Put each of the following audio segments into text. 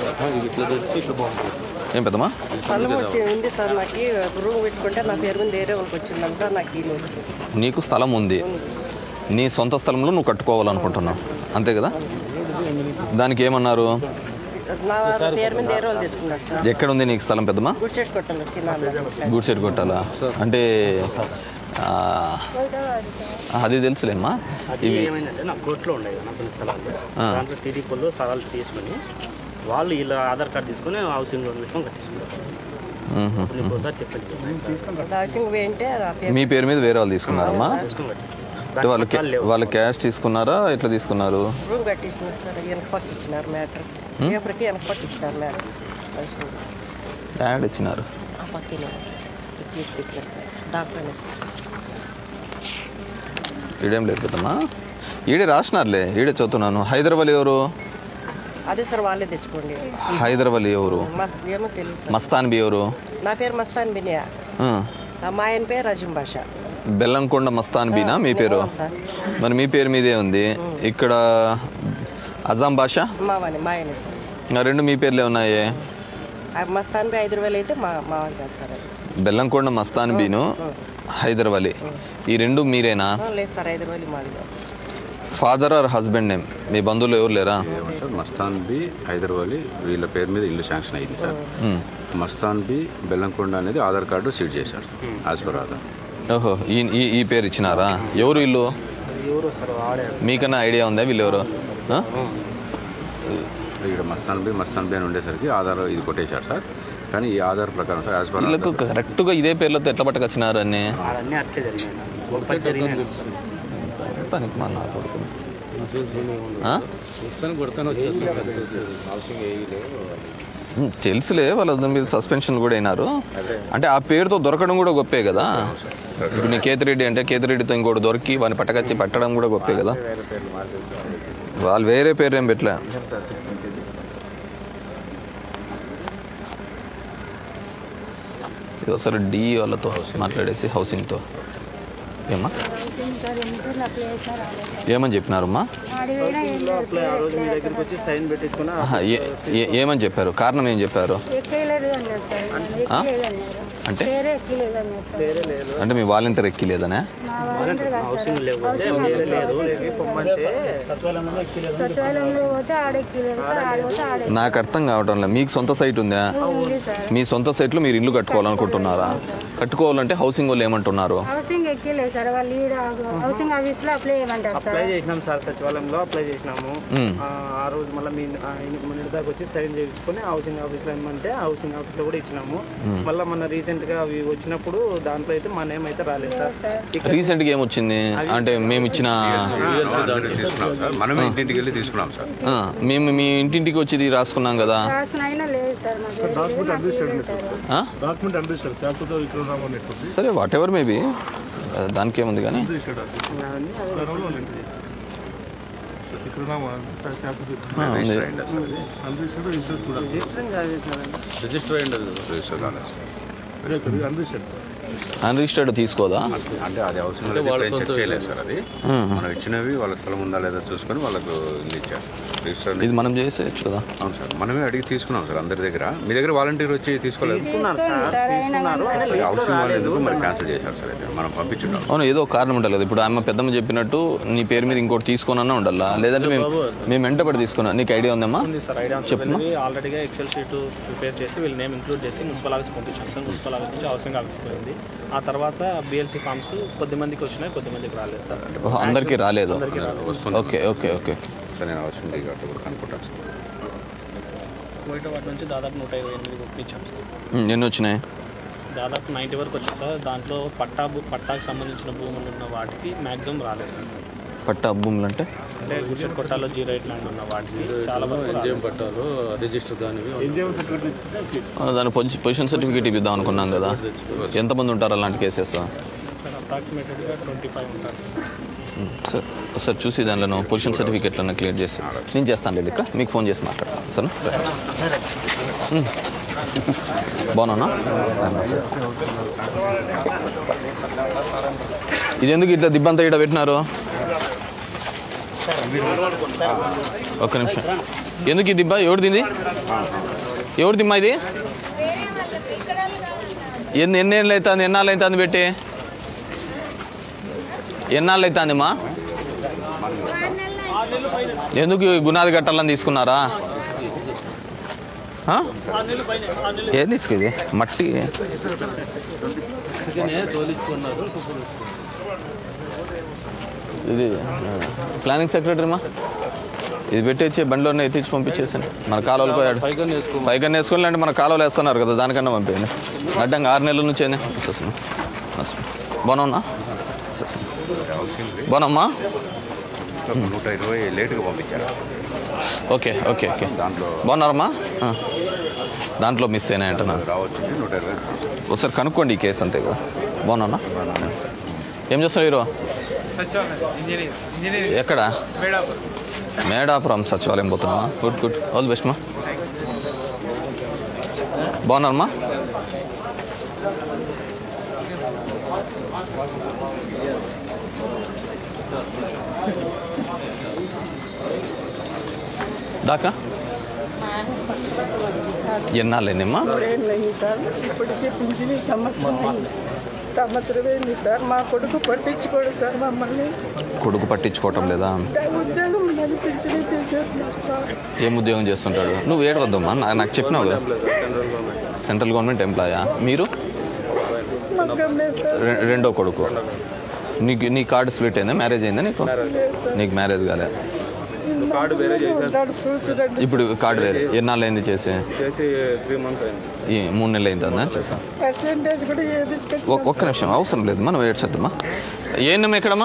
ఇది ఇట్లా తెచ్చి ఇట్లా బాగుంటుంది ఏం పెద్దమ్మా స్థలం వచ్చి ఉంది సార్ నాకు రూమ్ పెట్టుకుంటే నా పేరు మీద వేరే వాళ్ళకి వచ్చిందంతా నాకు ఈ లేదు నీకు స్థలం ఉంది నీ సొంత స్థలంలో నువ్వు కట్టుకోవాలనుకుంటున్నావు అంతే కదా దానికి ఏమన్నారు నా పేరు మీద వేరే వాళ్ళు తెచ్చుకున్నారు సార్ ఎక్కడ ఉంది నీకు స్థలం పెద్దమ్మా గుడ్ సెట్ కొట్టాను సినాలు గూడ్ సైడ్ కొట్టాలా అంటే ఆ, అది తెలుసులేమ్మా ఇవి ఏమైందంటే నా కోర్టులో ఉన్నాయి కదా నా కొన్ని స్థలాలు ఆ. దాంట్లో టీడీపీ వాళ్ళు స్థలాలు తీసుకొని వాళ్ళు ఇలా ఆధార్ కార్డు తీసుకొని హౌసింగ్ లోన్ తీసుకొని కట్టించుకున్నారు మ్మ్హ. నీకు ఒకసారి చెప్పండి హౌసింగ్ వే అంటే ఆ పేరు మీ పేరు మీద వేరే వాళ్ళు తీసుకున్నారమ్మా తీసుకొని కట్టించుకున్నారు అంటే వాళ్ళు క్యా- వాళ్ళు క్యాష్ తీసుకున్నారా ఎట్లా తీసుకున్నారు రూమ్ కట్టించినారు సార్ వెనక పక్క ఇచ్చినారు మ్యాటర్ పేపర్కి వెనక పక్క ఇచ్చినారు మ్యాటర్ హౌసింగ్ యాడ్ ఇచ్చినారు ఆ పక్కనే టికెట్ పెట్టారు డాక్టర్ అనేసి ఈడేం లేదు పెద్దమ్మా ఈడే రాసినారులే ఈడే చదువుతున్నాను హైదరాబాద్ ఎవరు అదే సార్ వాళ్ళే తెచ్చుకోండి హైదరాబాద్ ఎవరు మస్త్ ఏమో తెలియదు సార్ మస్తాన్ బి ఎవరు నా పేరు మస్తాన్ బినియా ఆ. మా ఆయన పేరు రజం భాష బెల్లంకొండ మస్తాన్ బీనా మీ పేరు అవును సార్ మరి మీ పేరు మీదే ఉంది ఇక్కడ అజాం భాష మావని మా ఆయన సార్ ఇంకా రెండు మీ పేర్లే ఉన్నాయి ఆ మస్తాన్ బి ఐదు వేలు అయితే మా మా వాళ్ళు కాదు సార్ అది బెల్లంకొండ మస్తాన్ బీను హైదరాబాద్ ఈ రెండు మీరేనా ఆ, లేదు సార్ ఐదు వేలు మాది కాదు ఫాదర్ ఆర్ హస్బెండ్ నేమ్ మీ బంధువులు ఎవరు లేరా సార్ మస్తాన్ బి హైదరాబాద్ వీళ్ళ పేరు మీద ఇల్లు శాంక్షన్ అయింది సార్ మ్. మస్తాన్ బి బెల్లంకొండ అనేది ఆధార్ కార్డు సీడ్ చేశారు సార్ యాజ్ పర్ ఆధార్ ఓహో ఈ ఈ ఈ పేరు ఇచ్చినారా ఎవరు ఇల్లు ఎవరు సార్ వాడే మీకన్నా ఐడియా ఉందా వీళ్ళు ఎవరు ఆ? ఇక్కడ మస్తాన్ బి మస్తాన్ బి అని ఉండేసరికి ఆధార్ ఇది కొట్టేశారు సార్ కానీ ఈ ఆధార్ ప్రకారం సార్ యాజ్ పర్ వీళ్ళకు కరెక్ట్గా ఇదే పేర్లతో ఎట్లా పట్టుకొచ్చినారు అని ఆడన్నీ అట్లే జరిగినాయి గొప్ప జరిగినాయి పనికి మా నా కొడుకు. ఆ? వస్తాను కొడతాను వచ్చేస్తాను సార్ చూసి హౌసింగ్ ఉమ్, తెలుసులే వాళ్ళ దాని మీద సస్పెన్షన్ కూడా అయినారు అంటే ఆ పేరుతో దొరకడం కూడా గొప్పే కదా ఇప్పుడు నీ కేతిరెడ్డి అంటే కేతిరెడ్డితో ఇంకోటి దొరికి వాడిని పట్టకచ్చి పట్టడం కూడా గొప్పే కదా వాళ్ళు వేరే పేరు ఏం పెట్టలే ఇది ఒకసారి డి వాళ్ళతో మాట్లాడేసి హౌసింగ్తో ఏమా ఏమని చెప్పినారమ్మా అప్లై ఆ రోజు మీ దగ్గరికి వచ్చి సైన్ పెట్టించుకున్నా ఆహా, ఏ- ఏ- ఏమని చెప్పారు కారణం ఏం చెప్పారు ఎక్కలేదు అన్నారు సార్ ఆ? ఎక్కలేదన్నారు అంటే వేరే ఎక్కలేదు అన్నారు సార్ వేరే లేదు అంటే మీ వాలంటీర్ ఎక్కిలేదనే మా వాలంటీర్ కాదు సార్ హౌసింగ్ లేవు వేరే లేదు లేవి పొమ్మంటే సచివాలయంలో ఎక్కిలేదు సచివాలయంలో పోతే ఆడెక్కలేదు సార్ ఆడ పోతే ఆడ నాకు అర్థం కావటం లేదు మీకు సొంత సైట్ ఉందా ఉంది సార్ మీ సొంత సైట్లో మీరు ఇల్లు కట్టుకోవాలనుకుంటున్నారా కట్టుకోవాలంటే హౌసింగ్ వాళ్ళు ఏమంటున్నారు హౌసింగ్ ఎక్కలేదు సార్ వాళ్ళు ఈడ హౌసింగ్ ఆఫీస్ లో అప్లై చేయమంటారు సార్ అప్లై చేసినాం సార్ సచివాలయంలో అప్లై చేసినాము మ్మ్. ఆ, ఆ రోజు మళ్ళీ మీ ఆ, ఇన్ని- మన ఇంటి దాకా వచ్చి సైన్ చేయించుకొని హౌసింగ్ ఆఫీస్లో ఇమ్మంటే హౌసింగ్ ఆఫీస్లో కూడా ఇచ్చినాము మళ్ళీ మన రీసెంట్గా అవి వచ్చినప్పుడు దాంట్లో అయితే మన నేమ్ అయితే రాలేదు సార్ ఇక్కడ రీసెంట్గా ఏమొచ్చింది అంటే మేము ఇచ్చిన తీసుకున్నాం సార్ మనమే ఇంటింటికి వెళ్ళి తీసుకున్నాం సార్ ఆ, మేము మీ ఇంటింటికి వచ్చి ఇది రాసుకున్నాం కదా రాసిన అయినా లేదు సార్ మాకు లేదు సార్. ఆ? డాక్యుమెంట్ అందిస్తారు శాశ్వత విక్రమరావు అనేటువంటి సరే వాట్ ఎవర్ మేబీ దానికి ఏముంది కానీ అవన్నీ అదే విక్రమరావు శాశ్వత ఆ, ఉంది అందిస్తాడు ఇన్సూరెన్స్ కూడా రిజిస్టర్ కాదు రిజిస్టర్ అయ్యింది రిజిస్టర్ కాలేదు సార్ అదే సార్ అందిస్తాడు సార్ అన్రిజిస్టర్డ్ తీసుకోదా అంటే అది అవసరం చెక్ చేయలేదు సార్ అది మనం ఇచ్చినవి వాళ్ళ స్థలం ఉందా లేదా చూసుకొని వాళ్ళకు ఇల్లు ఇచ్చారు సార్ రిజిస్టర్ ఇది మనం చేసేయచ్చు కదా అవును సార్ మనమే అడిగి తీసుకున్నాం సార్ అందరి దగ్గర మీ దగ్గర వాలంటీర్ వచ్చి తీసుకోలేదు తీసుకున్నారు సార్ తీసుకున్నారు ఆయన అది హౌసింగ్ వాళ్ళు ఎందుకు మరి క్యాన్సిల్ చేశారు సార్ అయితే మనం పంపించున్నాం అవును ఏదో ఒక కారణం ఉండాలి కదా ఇప్పుడు ఆమె పెద్దమ్మ చెప్పినట్టు నీ పేరు మీద ఇంకోటి తీసుకోనన్నా ఉండాలా లేదంటే మేము మేము వెంటబడి తీసుకున్నాం నీకు ఐడియా ఉందమ్మా ఉంది సార్ ఐడియా చెప్పమ్మా. వీళ్ళది ఆల్రెడీగా ఎక్సెల్ షీట్ ప్రిపేర్ చేసి వీళ్ళ నేమ్ ఇంక్లూడ్ చేసి మున్సిపల్ ఆఫీస్ పంపించాం సార్ మున్సిపల్ ఆఫీస్ నుంచి హౌసింగ్ ఆఫీస్ పోయింది ఆ తర్వాత బిఎల్సీ ఫామ్స్ కొద్ది మందికి వచ్చినాయి కొద్ది మందికి రాలేదు సార్ ఓహో, అందరికీ రాలేదు అందరికీ రాలేదు వస్తుంది ఓకే ఓకే ఓకే సార్ నేను హౌసింగ్ రికార్డు కూడా కనుక్కుంటాను సార్ కోయిట వాటి నుంచి దాదాపు నూట ఇరవై ఎనిమిది ఒప్పించాం సార్ ఉమ్, ఎన్ని వచ్చినాయి దాదాపు నైంటీ వరకు వచ్చాయి సార్ దాంట్లో పట్టా భూ పట్టాకు సంబంధించిన భూములు ఉన్న వాటికి మ్యాక్సిమం రాలేదు సార్ పట్టా భూములు అంటే అంటే గుడిసెట్ కొట్టాలో జీరో ఎయిట్ ల్యాండ్ ఉన్న వాటికి చాలా వరకు రాలేదు. ఏం పట్టాలు రిజిస్టర్ దానివి ఎన్జిఎం సర్టిఫికేట్ తెచ్చితే ఆ, దాని పొజిషన్ పొజిషన్ సర్టిఫికేట్ ఇద్దాం అనుకున్నాం కదా ఎంతమంది ఉంటారు అలాంటి కేసెస్ సార్ అప్రాక్సిమేటెడ్గా ట్వంటీ ఫైవ్ ఉంటారు సార్ సార్ ఒకసారి చూసి దానిలో పొజిషన్ సర్టిఫికేట్లను క్లియర్ చేసి నేను చేస్తాను లెక్క మీకు ఫోన్ చేసి మాట్లాడతాను సరే ఉమ్. బాగున్నా ఇది ఎందుకు ఇట్లా దిబ్బంతా ఇక్కడ పెట్టినారు ఒక్క నిమిషం ఎందుకు ఇది దిబ్బా ఎవరు తింది ఎవరు దిమ్మా ఇది ఎన్ని ఎన్ని ఏళ్ళు అవుతుంది ఎన్నాళ్ళు అవుతుంది పెట్టి ఎన్నాళ్ళు అవుతుందిమ్మా ఎందుకు ఈ గునాది కట్టాలని తీసుకున్నారా ఆ? ఏం తీసుకు ఇది మట్టి అందుకనే తోలించుకున్నారు ఇప్పుడు ఇది ఆ, ప్లానింగ్ సెక్రటరీమా ఇది పెట్టేసి బండిలోనే ఎత్తించి పంపించేసాను మన కాలువలు పోయాడు పైగా నేర్చుకో పైగా వేసుకొని అంటే మన కాలువలు వేస్తున్నారు కదా దానికన్నా పంపేయండి అడ్డంగా ఆరు నెలల నుంచి బాగున్నా బాగున్నామ్మా ఒక నూట ఇరవై లేటుగా పంపించారు ఓకే ఓకే ఓకే దాంట్లో బాగున్నారమ్మా ఆ. దాంట్లో మిస్ అయినాయి అంటున్నా రావచ్చు నూట ఇరవై ఒకసారి కనుక్కోండి ఈ కేసు అంతే కదా బాగున్నా ఏం చేస్తావు హీరో ఎక్కడ మేడాపురం సచివాలయం పోతున్నావా good good all the best మా బాగున్నారమ్మా దాకా ఎన్నాళ్ళైందమ్మా మూడేళ్ళయింది సార్ ఇప్పటికే పింఛని సంవత్సరం అయింది. సంవత్సరం అయింది సార్ మా కొడుకు పట్టించుకోడు సార్ మమ్మల్ని కొడుకు పట్టించుకోవటం లేదా ఉద్యోగం ఉన్నది పింఛని తీసేస్తున్నారు సార్ ఏం ఉద్యోగం చేస్తుంటాడు నువ్వు ఏడవద్దమ్మా నా- నాకు చెప్పినావు కదా సెంట్రల్ గవర్నమెంట్ ఎంప్లాయా మీరు మగ్గం వేస్తారు రె- రెండో కొడుకు నీకు నీ కార్డు స్ప్లిట్ అయిందా మ్యారేజ్ అయిందా నీకు నీకు మ్యారేజ్ కాలే కార్డు వేరే చేశారు ఉంటాడు చూసిరండి ఇప్పుడు కార్డు వేరే ఎన్నాళ్ళు అయింది చేసి చేసి త్రీ మంత్స్ అయింది ఈ మూడు నెలలు అయిందా చేసా పర్సెంటేజ్ కూడా ఏపించుకొచ్చి ఒ- ఒక్క నిమిషం అవసరం లేదు మనం ఏడ్చేద్దామా ఏందమ్మా ఎక్కడమ్మా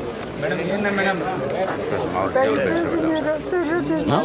ఆ?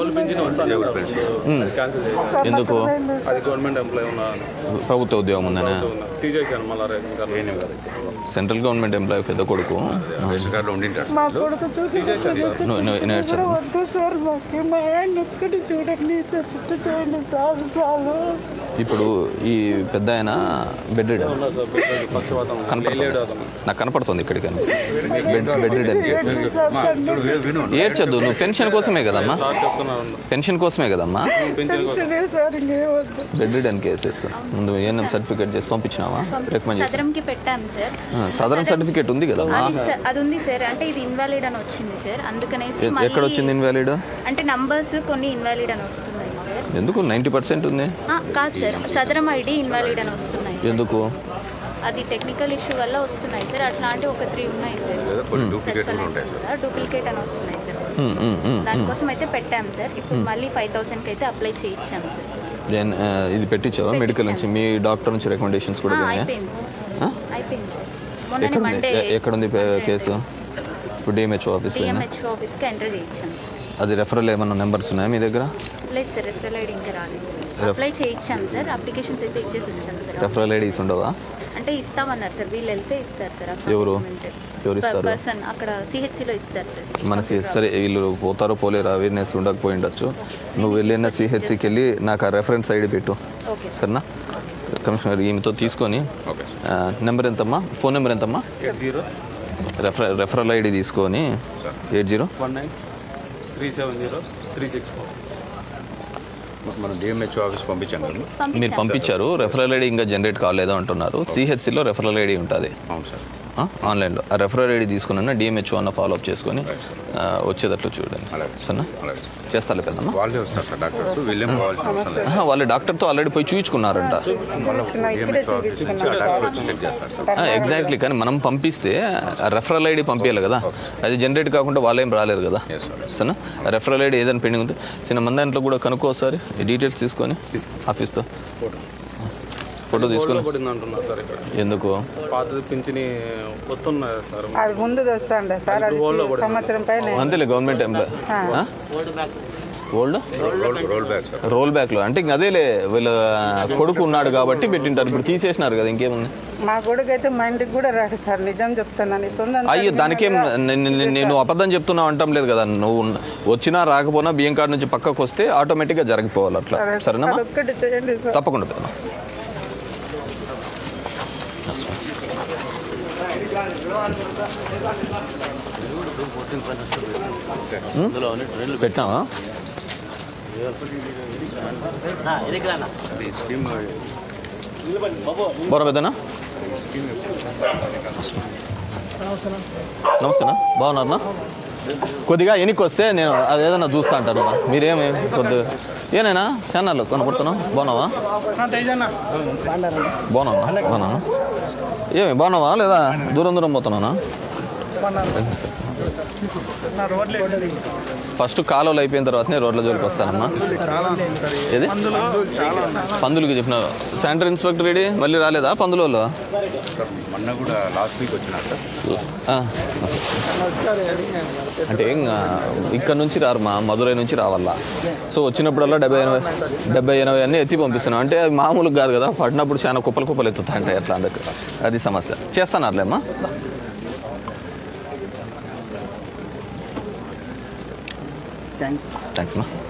ఉమ్. ఎందుకు అది గవర్నమెంట్ ఎంప్లాయీ ఉన్నా ప్రభుత్వ ఉద్యోగం ఉందనే తీసేసాను మళ్ళీ ration card central government employee పెద్ద కొడుకు రేషన్ కార్డులో ఉండింటారు మా కొడుకు చూసి నువ్వు నువ్వు నేర్చదు వద్దు సార్ మాకు మా ఆయన ఒక్కటి చూడండి సార్ చుట్టూ చేయండి సార్ చాలు ఇప్పుడు ఈ పెద్ద ఆయన బెడ్ పక్షవాతం కనపడుతుంది నాకు కనపడుతుంది ఇక్కడికి బెడ్ బెడ్ మా చూడు విను, విను ఏడ్చొద్దు నువ్వు పెన్షన్ కోసమే కదమ్మా సార్ చెప్తున్నారు పెన్షన్ కోసమే కదమ్మా పెన్షనే సార్ ఇంకే వద్దు బెడ్ రిడన్ కేసెస్ ముందు ఏఎన్ఎం సర్టిఫికేట్ చేసి పంపించినావా రికమెండ్ చేసి సదరంకి పెట్టాను సార్ ఆ, సదరన్ సర్టిఫికేట్ ఉంది కదమ్మా అది స- అది ఉంది సార్ అంటే ఇది ఇన్వాలిడ్ అని వచ్చింది సార్ అందుకనేసి ఎ- మళ్ళీ- ఎక్కడ వచ్చింది ఇన్వాలిడ్ అంటే నంబర్స్ కొన్ని ఇన్వాలిడ్ అని వస్తున్నాయి సార్ ఎందుకు నైంటీ పర్సెంట్ ఉంది ఆ, కాదు సార్ సదరం ఐడి ఇన్వాలిడ్ అని వస్తున్నాయి సార్. ఎందుకు అది టెక్నికల్ ఇష్యూ వల్ల వస్తున్నాయి సార్ అట్లాంటి ఒక త్రీ ఉన్నాయి సార్ లేదా కొన్ని డూప్లికేట్ కూడా ఉంటాయి సార్ డూప్లికేట్ అని వస్తున్నాయి సార్ ఉమ్, ఉమ్, ఉమ్, ఉమ్. దానికోసం అయితే పెట్టాం సార్ ఇప్పుడు మళ్ళీ ఫైవ్ థౌసండ్కి అయితే అప్లై చేయించాం సార్ నేను, ఆ, ఇది పెట్టించావా మెడికల్ నుంచి మీ డాక్టర్ నుంచి రికమెండేషన్స్ కూడా ఆ, పోయినాయా అయిపోయింది సార్ ఆ? అయిపోయింది సార్ మొన్ననే ఎక్కడుంది మండే ఎ- ఎక్కడుంది పే- కేసు ఇప్పుడు డిఎంహెచ్ఓ ఆఫీస్ పోయినా డిఎంహెచ్ ఆఫీస్కి ఎంటర్ చేయించాం సార్ అది రెఫరల్ ఏమన్నా నెంబర్స్ ఉన్నాయా మీ దగ్గర లేదు సార్ రెఫరల్ ఐడి ఇంకా రాలేదు సార్ అప్లై చేయించాం సార్ అప్లికేషన్స్ అయితే ఇచ్చేసి వచ్చాం సార్ రెఫరల్ ఐడీస్ ఉండవా అంటే ఇస్తామన్నారు సార్ వీళ్ళు వెళ్తే ఇస్తారు సార్ ఎవరు? ఎవరు ఇస్తారు? పర్సన్ అక్కడ సిహెచ్సిలో ఇస్తారు సార్ మనకి సరే వీళ్ళు పోతారో పోలేరు అవేర్నెస్ ఉండకపోయి ఉండొచ్చు నువ్వు వెళ్ళిన సిహెచ్సికి వెళ్ళి నాకు ఆ రెఫరెన్స్ ఐడి పెట్టు ఓకే సరేనా కమిషనర్ ఈమెతో తీసుకొని ఓకే ఆ, నెంబర్ ఎంతమ్మా ఫోన్ నెంబర్ ఎంతమ్మా ఎయిట్ జీరో రెఫర రెఫరల్ ఐడి తీసుకొని eight zero one nine three seven zero three six four మనం డిఎంహెచ్ఓ ఆఫీస్ పంపించాం కదా మీరు పంపించారు రెఫరల్ ఐడి ఇంకా జనరేట్ కాలేదు అంటున్నారు సిహెచ్సిలో రెఫరల్ ఐడి ఉంటుంది అవును సార్ ఆ, ఆన్లైన్లో ఆ రెఫరల్ ఐడి తీసుకున్న డిఎంహెచ్ఓ అన్న ఫాలో అప్ చేసుకొని ఆ, వచ్చేటట్లు చూడండి అలాగే. సరేనా అలాగే చేస్తాలే పెద్దమ్మా వాళ్ళే వస్తారు సార్ డాక్టర్స్ వీళ్ళేం కావాల్సిన అవసరం లేదు ఆహా, వాళ్ళ డాక్టర్తో ఆల్రెడీ పోయి చూయించుకున్నారంట డిఎంహెచ్ఓ ఆఫీస్ నుంచి ఆ డాక్టర్ వచ్చి చెక్ చేస్తారు సార్ ఎగ్జాక్ట్లీ కానీ మనం పంపిస్తే ఆ రెఫరల్ ఐడి పంపించాలి కదా అది జనరేట్ కాకుండా వాళ్ళేం రాలేరు కదా Yes, sir. సరేనా రెఫరల్ ఐడి ఏదైనా పెండింగ్ ఉంది చిన్న మంది దాంట్లో కూడా కనుక్కో ఒకసారి ఈ డీటెయిల్స్ తీసుకొని ఆఫీస్తో ఫోటో తీసుకొని పడింది అంటున్నారు సార్ ఇక్కడ ఎందుకు పాతది పింఛని వస్తున్నాయి సార్ అది ముందు వస్తాండే సార్ అది సంవత్సరం పైన అంతేలే government employee old roll roll back sir roll బ్యాక్లో అంటే ఇంక అదేలే వీళ్ళ కొడుకు ఉన్నాడు కాబట్టి పెట్టింటారు ఇప్పుడు తీసేసినారు కదా ఇంకేముంది మా కొడుకు అయితే మా ఇంటికి కూడా రాడు సార్ నిజం చెప్తున్నాను ఈ సొంత అయ్యో దానికేం నే- నే- నేను అబద్ధం చెప్తున్నావు అంటాం లేదు కదా నువ్వు వచ్చినా రాకపోయినా బియ్యం కార్డు నుంచి పక్కకు వస్తే ఆటోమేటిక్గా జరిగిపోవాలి అట్లా సరేనా ఒక్కటి చేయండి సార్ తప్పకుండా పెద్దమ్మా పెట్టినావా అది స్కీమ్ బోరా పెద్దనా నమస్తేనా బాగున్నారనా కొద్దిగా ఎనికి వస్తే నేను అదేదన్నా చూస్తా అంటారు మీరేమి కొద్ది ఏనైనా ఛానల్ కనపడుతున్నావు బాగున్నావా బాగున్నావా బాగున్నా ఏమి బాగున్నావా లేదా దూరం దూరం పోతున్నానా ఫస్ట్ కాలువలు అయిపోయిన తర్వాతనే రోడ్ల జోలికి వస్తానమ్మా ఏది పందులకి చెప్పిన శానిటరీ ఇన్స్పెక్టర్ రెడీ మళ్ళీ రాలేదా పందుల వాళ్ళు సార్ మొన్న కూడా లాస్ట్ వీక్ వచ్చినారు సార్ ఆ, అంటే ఇంకా ఇక్కడ నుంచి రారు మా మధురై నుంచి రావాలా సో వచ్చినప్పుడల్లా డెబ్బై ఎనభై డెబ్బై ఎనభై అన్నీ ఎత్తి పంపిస్తున్నాం అంటే అది మామూలుగా కాదు కదా పడినప్పుడు చాలా కుప్పలు కుప్పలు ఎత్తుతా అంటే ఎట్లా అందుకు అది సమస్య చేస్తానారులేమ్మా థ్యాంక్స్ థ్యాంక్స్ మా